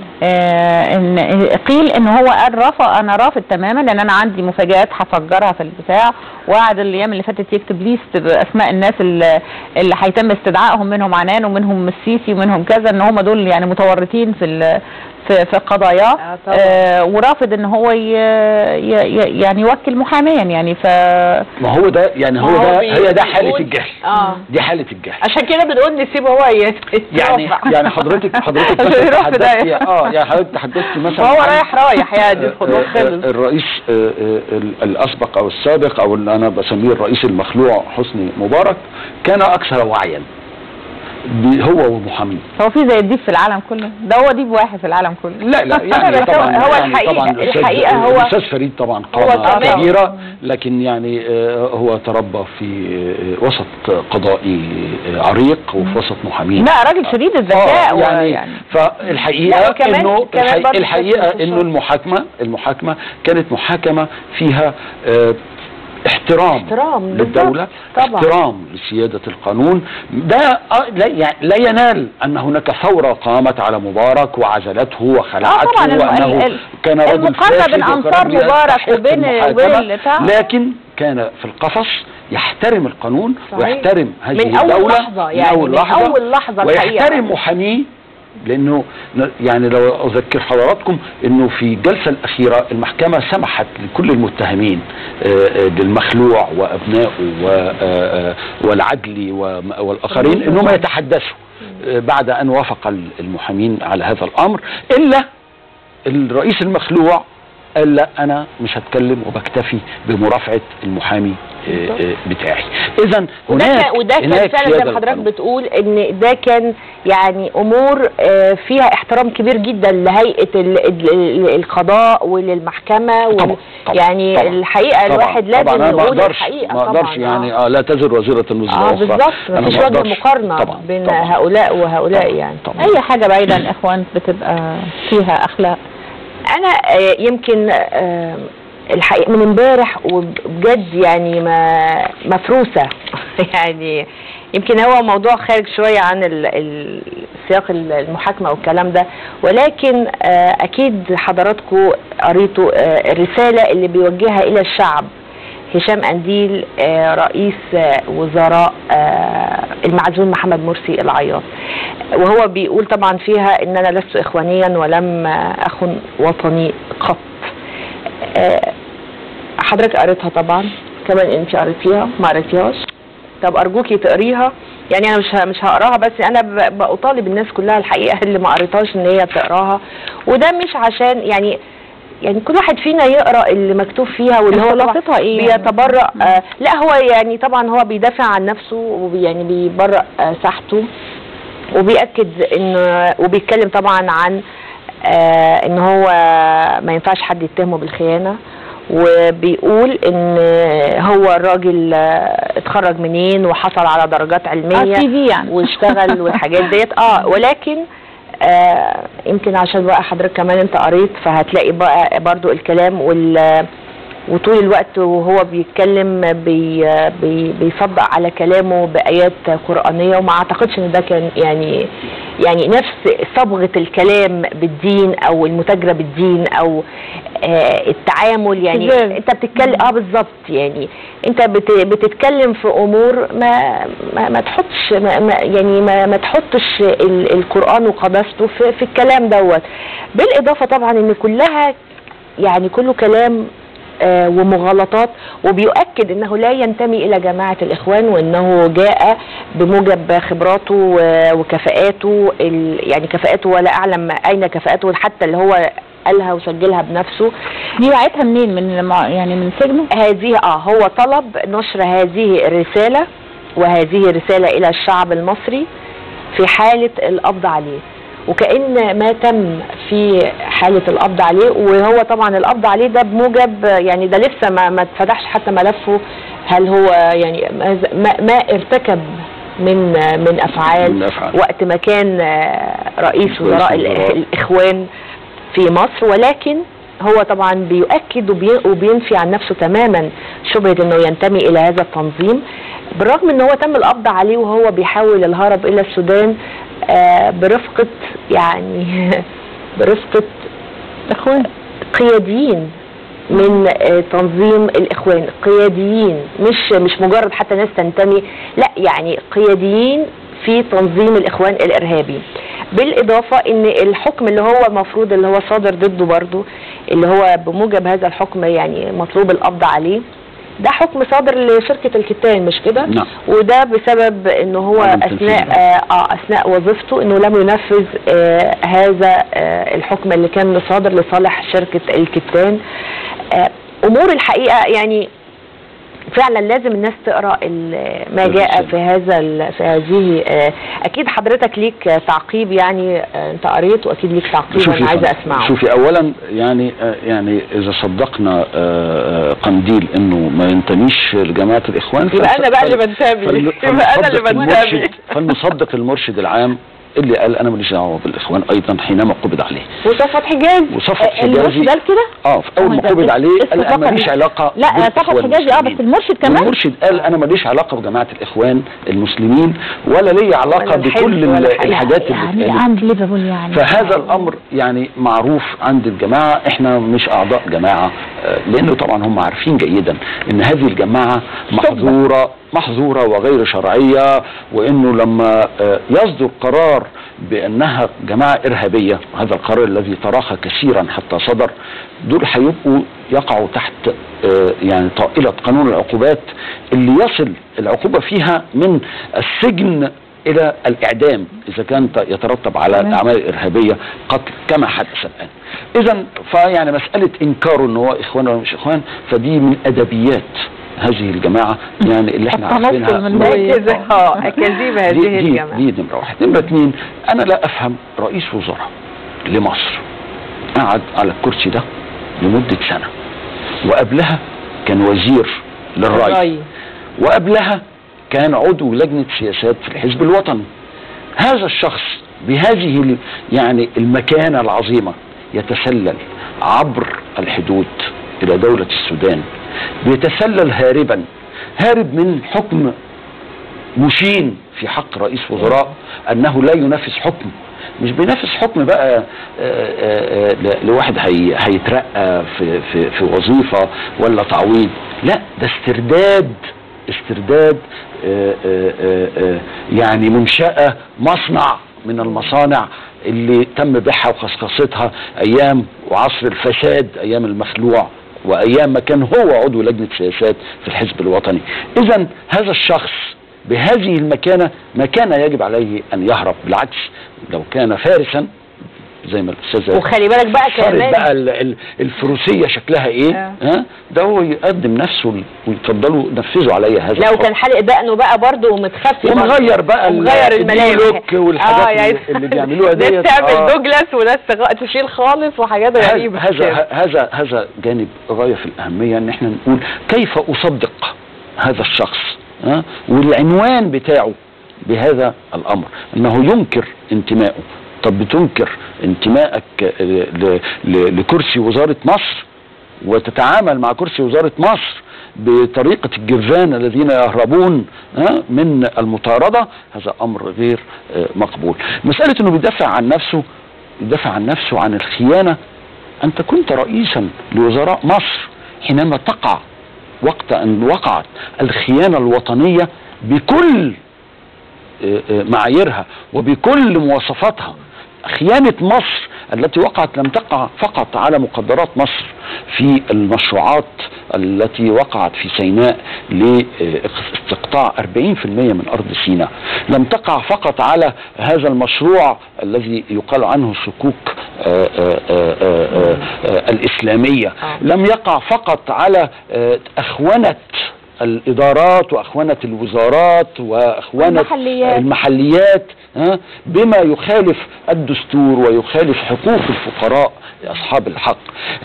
آه ان قيل ان هو قال رافض انا رافض تماما لان انا عندي مفاجآت هفجرها في البتاع وقعد الايام اللي فاتت يكتب ليست باسماء الناس اللي, اللي هيتم استدعائهم منهم عنان ومنهم السيسي ومنهم كذا ان هم دول يعني متورطين في ال- في في قضاياه آه طبعا. آه ورافض ان هو ي ي ي يعني يوكل محاميا يعني ف ما هو ده يعني هو ما هو ده بي- هي ده حالة بيقول- الجهل اه دي حالة الجهل عشان كده بنقول نسيبه هو يت- يعني يترفع. يعني حضرتك حضرتك عشان مثلا يروح في تحدثتي داهية. اه يعني حضرتك تحدثتي مثلا وهو عن- رايح رايح يعني آه، الخضوع آه، خلص الرئيس آه، آه، ال- الاسبق او السابق او اللي انا بسميه الرئيس المخلوع حسني مبارك كان اكثر وعيا ب- هو ومحاميه هو في زي الديب في العالم كله ده هو ديب واحد في العالم كله لا لا يعني بس هو- طبعا هو يعني الحقيقة- طبعا الأستاذ- الحقيقة هو- الاستاذ فريد طبعا هو قامه كمان- كبيره لكن يعني آه، هو تربى في آه، وسط قضائي آه، عريق وفي وسط محامين لا راجل شديد الذكاء آه، يعني, يعني, يعني فالحقيقه لا، وكمان- انه كمان الحقيقة, برضه الحقيقه تسليم انه الشرط. المحاكمه المحاكمه كانت محاكمه فيها آه، احترام احترام للدولة طبعا. احترام لسيادة القانون ده آه، لا يعني لا ينال أن هناك ثورة قامت على مبارك وعزلته اه وخلعته طبعا الم- وأنه ال- ال- كان رجل المقارنة فاسد بين وكان أنصار رجل مبارك يستحق وبين- المحاكمة، وبين بتاع. لكن كان في القفص يحترم القانون صحيح. ويحترم هذه من أول الدولة لحظة يعني من أول من لحظة أول لحظة الحقيقة. ويحترم محاميه لانه ن- يعني لو اذكر حضراتكم انه في الجلسه الاخيره المحكمه سمحت لكل المتهمين آه، آه، للمخلوع وابنائه و- آه، آه، والعدلي وم- والاخرين انهم يتحدثوا آه، بعد ان وافق ال- المحامين على هذا الامر الا الرئيس المخلوع قال لا انا مش هتكلم وبكتفي بمرافعه المحامي آه، آه، بتاعي اذا وده هناك كان وده كان هناك فعلا زي سيادة ما حضرتك للقانون. بتقول ان ده كان يعني امور آه، فيها احترام كبير جدا لهيئه ال- ال- القضاء وللمحكمه وال- طبعا طبعا يعني طبعا الحقيقه طبعا الواحد لازم طبعا انا ما يقول اقدرش الحقيقه ما اقدرش طبعا يعني آه. آه لا تزر وزيره وزر اه اخرى بالظبط أنا مفيش ما وجه أقدرش. مقارنه طبعا بين طبعا. هؤلاء وهؤلاء طبعا. يعني طبعا. اي حاجة بعيدة عن الاخوان بتبقى فيها اخلاق انا آه، يمكن آه، الحقيقه من امبارح وبجد يعني ما مفروسه يعني يمكن هو موضوع خارج شويه عن ال- ال- سياق المحاكمه والكلام ده ولكن آه، اكيد حضراتكم قريتوا آه، الرساله اللي بيوجهها الى الشعب هشام قنديل آه، رئيس آه، وزراء آه، المعزول محمد مرسي العياط وهو بيقول طبعا فيها ان انا لست اخوانيا ولم آه، اخن وطني قط آه، حضرتك قريتها طبعا كمان انت قريتيها ما قريتيهاش طب ارجوكي تقريها يعني انا مش ه- مش هقراها بس انا ب- بطالب الناس كلها الحقيقه اللي ما قريتهاش ان هي تقراها وده مش عشان يعني يعني كل واحد فينا يقرا اللي مكتوب فيها واللي هو طبعاً خلاصتها ايه بيتبرأ آه لا هو يعني طبعا هو بيدافع عن نفسه وبي يعني بيبرأ آه ساحته وبيأكد ان وبيتكلم طبعا عن آه ان هو ما ينفعش حد يتهمه بالخيانه وبيقول ان هو الراجل آه، اتخرج منين وحصل على درجات علميه سي في يعني واشتغل والحاجات ديت اه ولكن آه يمكن عشان بقى حضرتك كمان انت قريت فهتلاقي بقى برضو الكلام وال وطول الوقت وهو بيتكلم بي بي بيصدق على كلامه بآيات قرآنية وما اعتقدش ان ده كان يعني يعني نفس صبغة الكلام بالدين او المتاجرة بالدين او آه التعامل يعني تجارة. انت بتتكلم اه بالظبط يعني انت بت بتتكلم في امور ما ما, ما تحطش ما ما يعني ما, ما تحطش ال القرآن وقداسته في, في الكلام دوت بالاضافة طبعا ان كلها يعني كله كلام آه، ومغالطات وبيؤكد انه لا ينتمي الى جماعه الاخوان وانه جاء بموجب خبراته و- وكفاءاته ال- يعني كفاءاته ولا اعلم اين كفاءاته حتى اللي هو قالها وسجلها بنفسه دي وعيتها منين من المع... يعني من سجنه هذه اه هو طلب نشر هذه الرسالة وهذه رسالة إلى الشعب المصري في حالة القبض عليه وكأن ما تم في حالة القبض عليه وهو طبعا القبض عليه ده بموجب يعني ده لسه ما ما اتفتحش حتى ملفه هل هو يعني ماذا- ما, ما ارتكب من من افعال من أفعال. وقت ما كان آه، رئيس رئيس وزراء ال- وزراء. الاخوان في مصر ولكن هو طبعا بيؤكد وبي- وبينفي عن نفسه تماما شبهة انه ينتمي الى هذا التنظيم بالرغم ان هو تم القبض عليه وهو بيحاول الهرب الى السودان آه، برفقة يعني برفقة اخوان قياديين من آه، تنظيم الاخوان قياديين مش مش مجرد حتى ناس تنتمي لا يعني قياديين في تنظيم الاخوان الارهابي بالاضافه ان الحكم اللي هو المفروض اللي هو صادر ضده برضه اللي هو بموجب هذا الحكم يعني مطلوب القبض عليه ده حكم صادر لشركه الكتان مش كده؟ نعم. وده بسبب انه هو عدم تنفيذ. اثناء آه آه، اثناء وظيفته انه لم ينفذ آه هذا آه الحكم اللي كان صادر لصالح شركه الكتان آه امور الحقيقه يعني فعلا لازم الناس تقرا ال- ما جاء في هذا ال- في هذه آه، اكيد حضرتك ليك آه، تعقيب يعني آه، انت قريت واكيد ليك تعقيب شوفي انا عايزه فندم، اسمعه شوفي اولا يعني آه، يعني اذا صدقنا آه، آه، قنديل انه ما ينتميش لجماعه الاخوان يبقى فل- أنا بقى اللي فل- بنتمي. فل- يبقى أنا اللي فلنصدق بنتمي. المرشد- فلنصدق المرشد العام اللي قال انا ماليش دعوه بالاخوان ايضا حينما قبض عليه وصفت حجاز وصفوت آه، المرشد حجازي- قال كده اه في اول ما ده قبض عليه قال انا استفاقة ماليش بال- علاقه لا صفحة بالإخوان حجازي اه المسلمين. بس المرشد كمان والمرشد قال انا ماليش علاقه بجماعه الاخوان المسلمين ولا لي علاقه ولا الحزب بكل ولا ال- حاجة. الحاجات اللي يعني اللي- unbelievable يعني فهذا الامر يعني معروف عند الجماعه احنا مش اعضاء جماعه آه، لانه طبعا هم عارفين جيدا ان هذه الجماعه محظوره محظوره وغير شرعيه وانه لما آه، يصدر قرار بانها جماعه ارهابيه وهذا القرار الذي تراخى كثيرا حتى صدر دول هيبقوا يقعوا تحت آه، يعني طائله قانون العقوبات اللي يصل العقوبه فيها من السجن الى الاعدام اذا كان ت- يترتب على تمام. اعمال ارهابيه قتل كما حدث الان اذا فيعني مساله انكاره ان هو اخوان ولا مش اخوان فدي من ادبيات هذه الجماعه يعني اللي احنا التنصل عارفينها من من- هوية. كده اه اكاذيب هذه دي, دي, الجماعه دي نمره واحد نمره اثنين انا لا افهم رئيس وزراء لمصر قعد على الكرسي ده لمده سنه وقبلها كان وزير للري الرأي. وقبلها كان عضو لجنة سياسات في الحزب الوطني هذا الشخص بهذه ال- يعني المكانة العظيمة يتسلل عبر الحدود إلى دولة السودان بيتسلل هاربا هارب من حكم مشين في حق رئيس وزراء أنه لا ينفذ حكم مش بينفذ حكم بقى آه، آه، آه، ل- لواحد هي- هيترقى في, في, في وظيفة ولا تعويض لا ده استرداد استرداد آه، آه، آه، آه، يعني منشأة مصنع من المصانع اللي تم بيعها وخصخصتها ايام وعصر الفساد ايام المخلوع وايام ما كان هو عضو لجنه سياسات في الحزب الوطني اذا هذا الشخص بهذه المكانه ما كان يجب عليه ان يهرب بالعكس لو كان فارسا زي ما الاستاذه وخلي بالك بقى صارت كمان بقى ال- ال- الفروسيه شكلها ايه آه. ها ده هو يقدم نفسه ل- ويتفضلوا نفذوا عليا هذا لو الحكم. كان حلق دقنه بقى برضه ومتخفي برضه. ومغير بقى ال- ومغير الملامح اللوك والحاجات اللي- اللي بيعملوها ناس ديت. تعمل آه. دوجلاس وناس تغ- تشيل خالص وحاجات هذا غريبه هذا كده. هذا هذا جانب غايه في الاهميه ان احنا نقول كيف اصدق هذا الشخص ها؟ والعنوان بتاعه بهذا الامر انه ينكر انتمائه طب بتنكر انتمائك آه، ل- ل- لكرسي وزاره مصر وتتعامل مع كرسي وزاره مصر بطريقه الجرذان الذين يهربون ها، من المطارده هذا امر غير آه، مقبول مساله انه بيدافع عن نفسه يدافع عن نفسه عن الخيانه أنت كنت رئيسا لوزراء مصر حينما تقع وقت أن وقعت الخيانة الوطنية بكل آه، آه، معاييرها وبكل مواصفاتها خيانة مصر التي وقعت لم تقع فقط على مقدرات مصر في المشروعات التي وقعت في سيناء لاستقطاع 40% من أرض سيناء لم تقع فقط على هذا المشروع الذي يقال عنه صكوك آه، آه، آه، آه، آه، الإسلامية آه. لم يقع فقط على آه، أخونة الإدارات وأخونة الوزارات وأخونة المحليات. المحليات ها، بما يخالف الدستور ويخالف حقوق الفقراء أصحاب الحق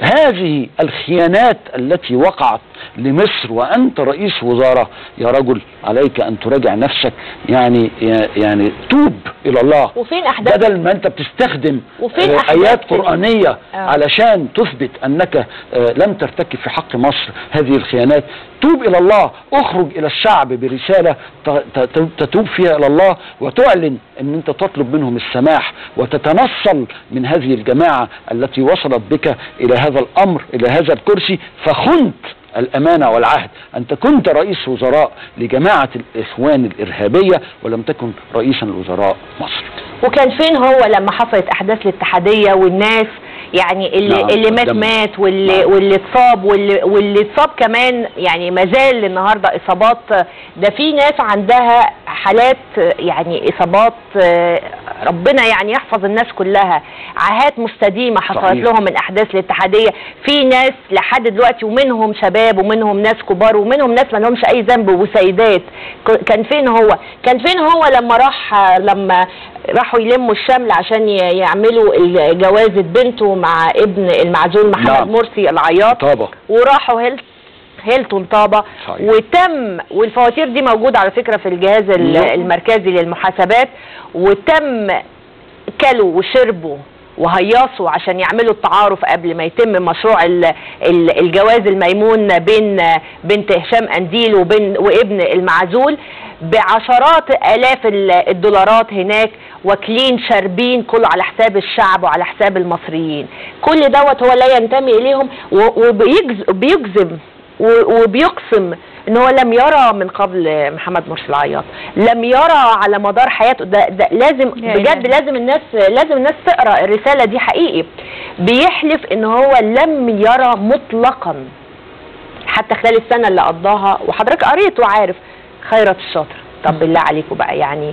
هذه الخيانات التي وقعت لمصر وأنت رئيس وزارة يا رجل عليك أن تراجع نفسك يعني يعني توب إلى الله وفين احداث بدل ما انت بتستخدم وفين آه، أحداث ايات ال- قرآنية آه. علشان تثبت انك آه، لم ترتكب في حق مصر هذه الخيانات توب الى الله اخرج الى الشعب برسالة ت- ت- تتوب فيها الى الله وتعلن ان انت تطلب منهم السماح وتتنصل من هذه الجماعة التي وصلت بك الى هذا الامر الى هذا الكرسي فخنت الأمانة والعهد أنت كنت رئيس وزراء لجماعة الإخوان الإرهابية ولم تكن رئيسا لوزراء مصر وكان فين هو لما حصلت احداث الاتحاديه والناس يعني اللي نعم، اللي مات قدام. مات واللي نعم. واللي اتصاب واللي واللي اتصاب كمان يعني ما زال النهارده اصابات ده في ناس عندها حالات يعني اصابات آه، ربنا يعني يحفظ الناس كلها عاهات مستديمه حصلت صحيح. لهم من احداث الاتحاديه في ناس لحد دلوقتي ومنهم شباب ومنهم ناس كبار ومنهم ناس ما لهمش اي ذنب وسيدات ك- كان فين هو كان فين هو لما راح لما راحوا يلموا الشمل عشان ي- يعملوا ال- جوازة بنته مع ابن المعزول محمد نعم. مرسي العياط طابة وراحوا هيل هيلتون طابة صحيح. وتم والفواتير دي موجودة على فكرة في الجهاز ال- نعم. المركزي للمحاسبات وتم كلوا وشربوا وهيصوا عشان يعملوا التعارف قبل ما يتم مشروع ال- ال- الجواز الميمون بين بنت هشام انديل وبين وابن المعزول بعشرات الاف ال- الدولارات هناك واكلين شاربين كله على حساب الشعب وعلى حساب المصريين كل دوت هو لا ينتمي اليهم وبيجزم وبيقسم ان هو لم يرى من قبل محمد مرسي العياط لم يرى على مدار حياته ده, ده لازم يا بجد إلهي. لازم الناس لازم الناس تقرا الرساله دي حقيقي بيحلف ان هو لم يرى مطلقا حتى خلال السنه اللي قضاها وحضرتك قريت وعارف خيرت الشاطر طب بالله عليكم بقى يعني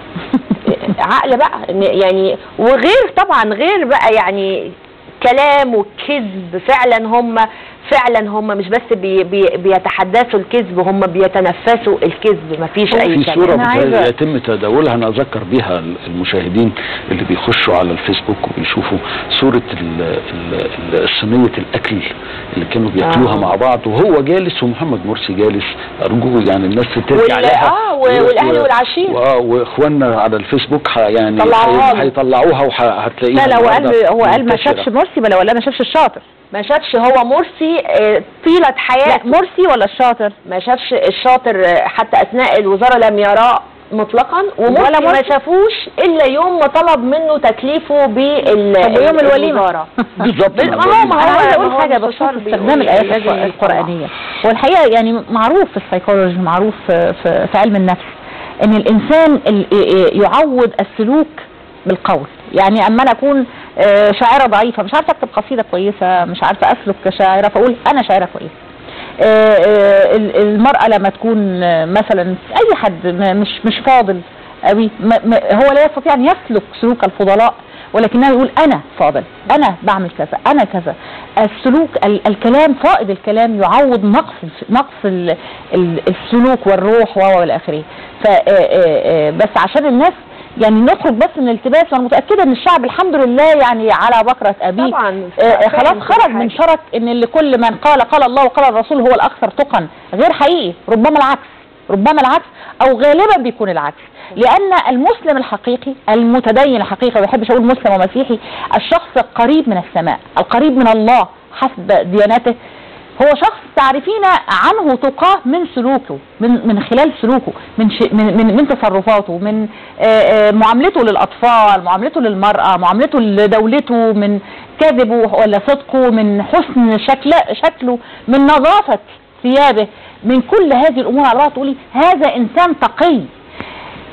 عقل بقى إن- يعني وغير طبعا غير بقى يعني كلام وكذب فعلا هم فعلا هم مش بس بي بي بيتحدثوا الكذب هم بيتنفسوا الكذب مفيش اي في كلام صورة أنا بت- عايزة- يتم تداولها أنا أذكر بها المشاهدين اللي بيخشوا على الفيسبوك وبيشوفوا صورة ال- ال- ال- صينية الأكل اللي كانوا بياكلوها آه. مع بعض وهو جالس ومحمد مرسي جالس أرجوه يعني الناس ترجع وال- لها آه، و- و- والأهل و- والعشيرة. وآه، وإخواننا على الفيسبوك ح- يعني طلعوها هي- له. هيطلعوها وهتلاقيها لا لا هو قال النهاردة هو قال ما منتشرة. شافش مرسي بلا ولا ما شافش الشاطر ما شافش هو مرسي آه، طيلة لا حياته مرسي ولا الشاطر ما شافش الشاطر آه، حتى اثناء الوزاره لم يراه مطلقا ومرسي ولا ما مرسي. شافوش الا يوم ما طلب منه تكليفه بال طب يوم الوليمة. الوزارة. بالظبط ما هو- ما انا هو- عايزه ما اقول هو حاجه المستشار بخصوص بيقول استخدام الايات لازم الق- يطلع. القرانيه والحقيقه يعني معروف في السيكولوجي معروف في, في, في علم النفس ان الانسان ال- يعود السلوك بالقول يعني اما انا اكون آه، شاعره ضعيفه مش عارفه اكتب قصيده كويسه مش عارفه اسلك كشاعره فاقول انا شاعره كويسه آه، آه، ال- المرأة لما تكون آه، مثلا أي حد م- مش مش فاضل قوي م- م- هو لا يستطيع أن يسلك سلوك الفضلاء ولكنه يقول أنا فاضل أنا بعمل كذا أنا كذا السلوك ال- الكلام فائض الكلام يعوض نقص الس- نقص ال- ال- السلوك والروح و والى آخره ف آه، آه، آه، بس عشان الناس يعني نخرج بس من الالتباس وانا متاكده ان الشعب الحمد لله يعني على بكره ابيه طبعا آه، فاهم خلاص كل خرج من حاجة. شرط ان لكل من قال قال الله وقال الرسول هو الاكثر تقا غير حقيقي ربما العكس ربما العكس او غالبا بيكون العكس لان المسلم الحقيقي المتدين الحقيقي ما بحبش اقول مسلم ومسيحي الشخص القريب من السماء القريب من الله حسب ديانته هو شخص تعرفين عنه تقاه من سلوكه من من خلال سلوكه من ش من من, من تصرفاته من آه، آه، معاملته للاطفال معاملته للمراه معاملته لدولته من كذبه ولا صدقه من حسن شكل شكله من نظافه ثيابه من كل هذه الامور على بعض تقولي هذا انسان تقي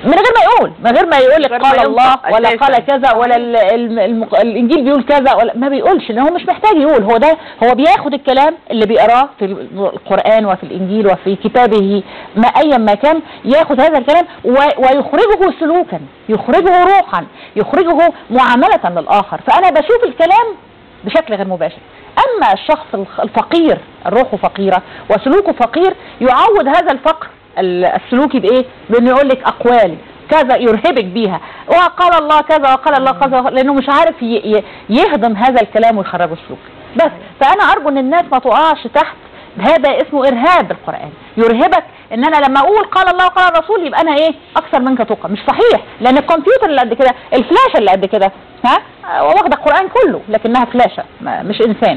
من غير ما يقول من غير ما يقول لك غير ما قال ينطق الله ولا أساساً. قال كذا ولا ال- ال- الم- الانجيل بيقول كذا ولا ما بيقولش لان هو مش محتاج يقول هو ده هو بياخد الكلام اللي بيقراه في القران وفي الانجيل وفي كتابه ما ايا ما كان ياخد هذا الكلام و- ويخرجه سلوكا يخرجه روحا يخرجه معامله للاخر فانا بشوف الكلام بشكل غير مباشر اما الشخص الخ- الفقير روحه فقيره وسلوكه فقير يعوض هذا الفقر ال- السلوكي بايه بانه يقول لك اقوال كذا يرهبك بيها وقال الله كذا وقال الله كذا لانه مش عارف ي- ي- يهضم هذا الكلام ويخرجه السلوك بس فانا ارجو ان الناس ما تقعش تحت هذا اسمه ارهاب القران يرهبك ان انا لما اقول قال الله وقال الرسول يبقى انا ايه اكثر منك توقع مش صحيح لان الكمبيوتر اللي قد كده الفلاشه اللي قد كده ها آه، واخده القران كله لكنها فلاشه ما- مش انسان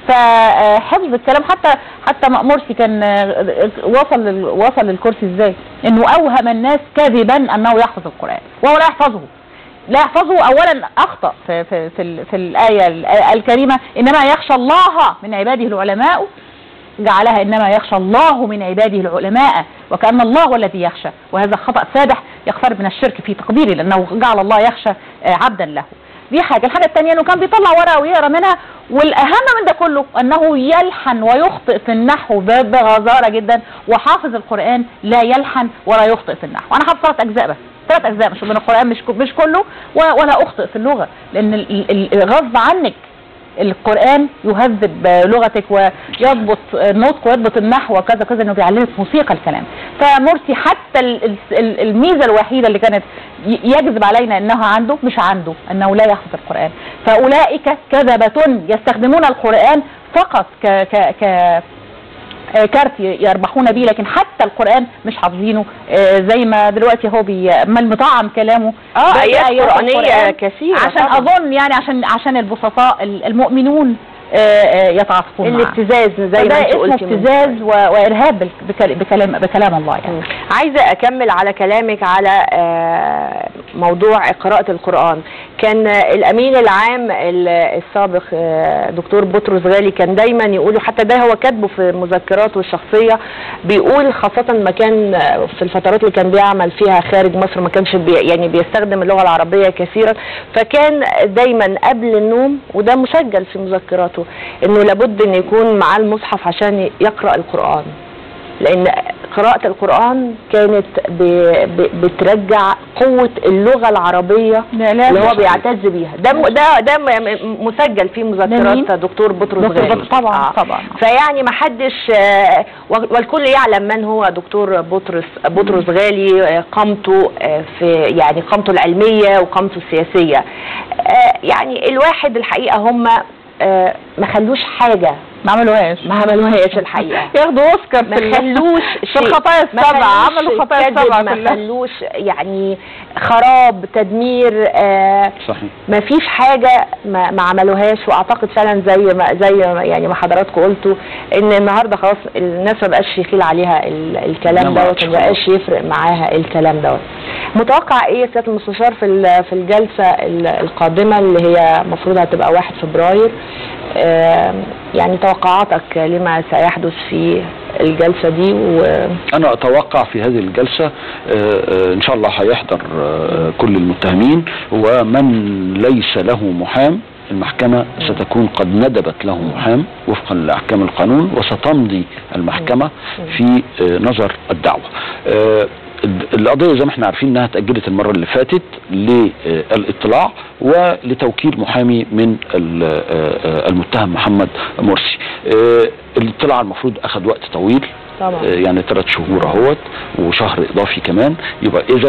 فحفظ الكلام حتى حتى مرسي كان آه، وصل لل- وصل للكرسي ازاي انه اوهم الناس كذبا انه يحفظ القران وهو لا يحفظه لا يحفظه اولا اخطا في في في, ال- في الايه ال- الكريمه انما يخشى الله من عباده العلماء جعلها انما يخشى الله من عباده العلماء وكان الله هو الذي يخشى وهذا خطا فادح يقترب من الشرك في تقديري لانه جعل الله يخشى آه، عبدا له دي حاجه الحاجه الثانيه انه كان بيطلع ورقه ويقرا منها والاهم من ده كله انه يلحن ويخطئ في النحو ب- بغزاره جدا وحافظ القران لا يلحن ولا يخطئ في النحو انا حافظ ثلاث اجزاء بس ثلاث اجزاء مش من القران مش مش كله و- ولا اخطئ في اللغه لان ال- ال- غصب عنك القرآن يهذب لغتك ويضبط النطق ويضبط النحو وكذا كذا انه بيعلمك موسيقى الكلام فمرسي حتى ال- ال- ال- الميزة الوحيدة اللي كانت ي- يجذب علينا انها عنده مش عنده انه لا يحفظ القرآن فاولئك كذبة يستخدمون القرآن فقط ك ك ك آه، كارت ي- يربحون بيه لكن حتى القرآن مش حافظينه آه، زي ما دلوقتي هو بيعمل مطعم كلامه اه ده ايات آيات قرانيه القرآن. كثيره عشان طبعاً. اظن يعني عشان عشان البسطاء ال- المؤمنون آه، آه، يتعاطفون معه الابتزاز زي فده ما انت اسمه قلتي من ابتزاز و- وارهاب بال- بكل- بكلام بكلام الله يعني عايزة أكمل على كلامك على آه، موضوع قراءة القرآن كان آه، الأمين العام ال- السابق آه، دكتور بطرس غالي كان دايما يقوله حتى ده هو كاتبه في مذكراته الشخصية بيقول خاصة ما كان آه، في الفترات اللي كان بيعمل فيها خارج مصر ما كانش بي يعني بيستخدم اللغة العربية كثيرا فكان دايما قبل النوم وده مسجل في مذكراته انه لابد ان يكون معاه المصحف عشان يقرأ القرآن لان قراءة القرآن كانت ب... ب... بترجع قوة اللغة العربية لا لا اللي هو صحيح. بيعتز بيها ده م... ده ده م... م- مسجل في ده مين؟ مذكرات دكتور بطرس دكتور غالي بطرس طبعاً، آه. طبعاً. فيعني ما حدش آه، و- والكل يعلم من هو دكتور بطرس بطرس غالي آه، قامته آه، في يعني قامته العلمية وقامته السياسية آه، يعني الواحد الحقيقة هم آه، ما خلوش حاجة ما عملوهاش ما عملوهاش الحقيقة ياخدوا اوسكار ما في ال- خلوش في الخطايا ما السبعة خلوش عملوا الخطايا كذب، السبعة ما كلها خلوش يعني خراب تدمير آه صحيح ما فيش حاجة ما, ما عملوهاش واعتقد فعلا زي ما زي ما يعني ما حضراتكم قلتوا ان النهارده خلاص الناس ما بقاش يخيل عليها ال- لا، الكلام ما دوت عادش ما بقاش يفرق معاها الكلام دوت متوقع ايه يا سياده المستشار في ال- في الجلسه ال- القادمه اللي هي المفروض هتبقى 1 فبراير آم، يعني توقعاتك لما سيحدث في الجلسه دي و انا اتوقع في هذه الجلسه آه، آه، ان شاء الله هيحضر آه، كل المتهمين ومن ليس له محام المحكمة ستكون قد ندبت له محام وفقا لأحكام القانون وستمضي المحكمة في آه، نظر الدعوة آه، القضية زي ما احنا عارفين انها اتأجلت المرة اللي فاتت للاطلاع ولتوكيل محامي من ال- آه، آه، المتهم محمد مرسي آه، الاطلاع المفروض اخذ وقت طويل طبعا آه، يعني ثلاث شهور اهوت وشهر اضافي كمان يبقى اذا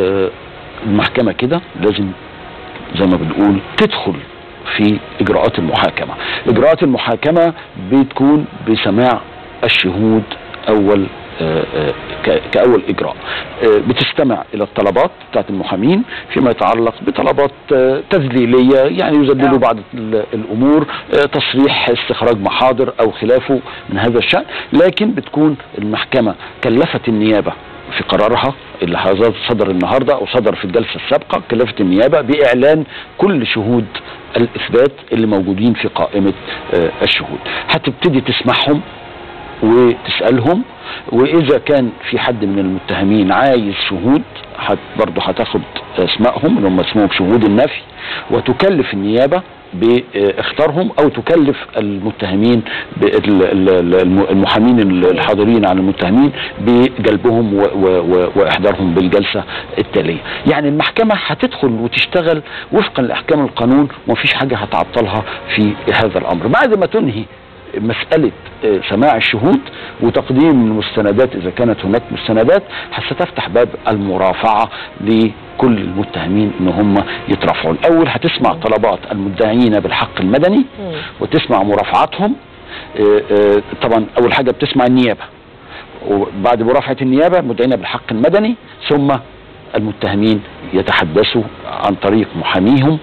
المحكمه كده لازم زي ما بنقول تدخل في اجراءات المحاكمه اجراءات المحاكمه بتكون بسماع الشهود اول آه، آه، ك- كاول اجراء آه، بتستمع الى الطلبات بتاعت المحامين فيما يتعلق بطلبات آه، تذليليه يعني يذللوا بعض ال- الامور آه، تصريح استخراج محاضر او خلافه من هذا الشان لكن بتكون المحكمه كلفت النيابه في قرارها اللي هذا صدر النهارده او صدر في الجلسه السابقه كلفت النيابه باعلان كل شهود الاثبات اللي موجودين في قائمه آه، الشهود هتبتدي تسمعهم وتسالهم واذا كان في حد من المتهمين عايز شهود هت برضه هتاخد اسمائهم اللي هم اسمهم شهود النفي وتكلف النيابه باختارهم او تكلف المتهمين بال- ال- ال- المحامين الحاضرين عن المتهمين بجلبهم و- و- و- واحضارهم بالجلسه التاليه يعني المحكمه هتدخل وتشتغل وفقا لاحكام القانون ومفيش حاجه هتعطلها في هذا الامر بعد ما تنهي مسألة آه، سماع الشهود وتقديم المستندات إذا كانت هناك مستندات ستفتح باب المرافعة لكل المتهمين إن هم يترافعوا الأول هتسمع طلبات المدعين بالحق المدني مم. وتسمع مرافعاتهم آه، آه، طبعا أول حاجة بتسمع النيابة وبعد مرافعة النيابة المدعين بالحق المدني ثم المتهمين يتحدثوا عن طريق محاميهم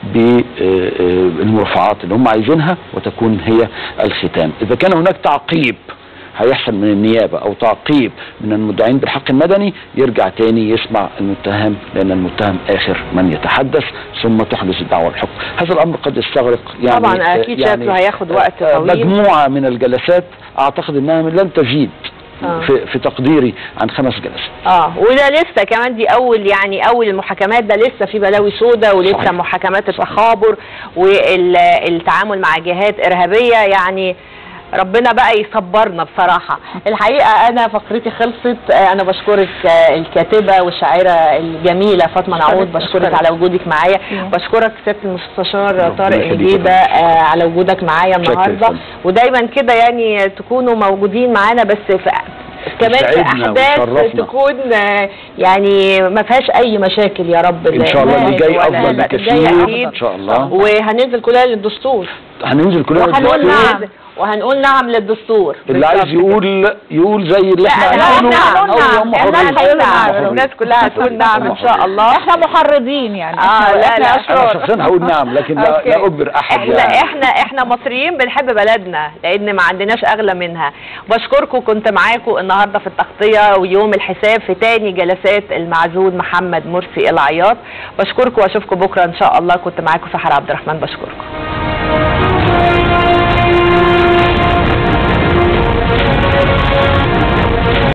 بالمرافعات اللي هم عايزينها وتكون هي الختام إذا كان هناك تعقيب هيحصل من النيابة أو تعقيب من المدعين بالحق المدني يرجع تاني يسمع المتهم لأن المتهم آخر من يتحدث ثم تحدث الدعوة الحكم هذا الأمر قد يستغرق يعني طبعا أكيد شكله هياخد وقت آه، طويل. مجموعة من الجلسات أعتقد أنها لن تزيد آه. في, في تقديري عن خمس جلسات اه وده لسه كمان دي اول يعني اول المحاكمات ده لسه في بلاوي سودا ولسه صحيح. محاكمات التخابر والتعامل مع جهات ارهابيه يعني ربنا بقى يصبرنا بصراحه الحقيقه انا فقرتي خلصت آه، انا بشكرك آه، الكاتبه والشاعره الجميله فاطمه نعود بشكرك على وجودك معايا بشكرك سياده المستشار ربنا طارق يخليك يا نجيبه آه، على وجودك معايا شكرا يا النهارده فندم. ودايما كده يعني تكونوا موجودين معانا بس في كمان في يسعدنا احداث ويشرفنا. تكون آه، يعني ما فيهاش اي مشاكل يا رب إن شاء الله اللي جاي ولا- أفضل اللي بكثير جاي إن أكيد. شاء الله وهننزل كلنا للدستور هننزل كلنا وهنقول للدستور. نعم وهنقول نعم للدستور اللي عايز بالظبط كده. يقول يقول زي اللي احنا لا، لا، هنقوله نعم، أو نعم. هم الناس حرين. هيقولوا هم نعم حرين. الناس كلها هتقول نعم ان شاء الله احنا محرضين يعني اه إحنا- لا إحنا لا انا أشرار. شخصيا هقول نعم لكن لا, أوكي. لا اجبر احد احنا يعني. احنا احنا مصريين بنحب بلدنا لان ما عندناش اغلى منها بشكركم كنت معاكم النهارده في التغطيه ويوم الحساب في تاني جلسات المعزول محمد مرسي العياط بشكركم واشوفكم بكره ان شاء الله كنت معاكم سحر عبد الرحمن بشكركم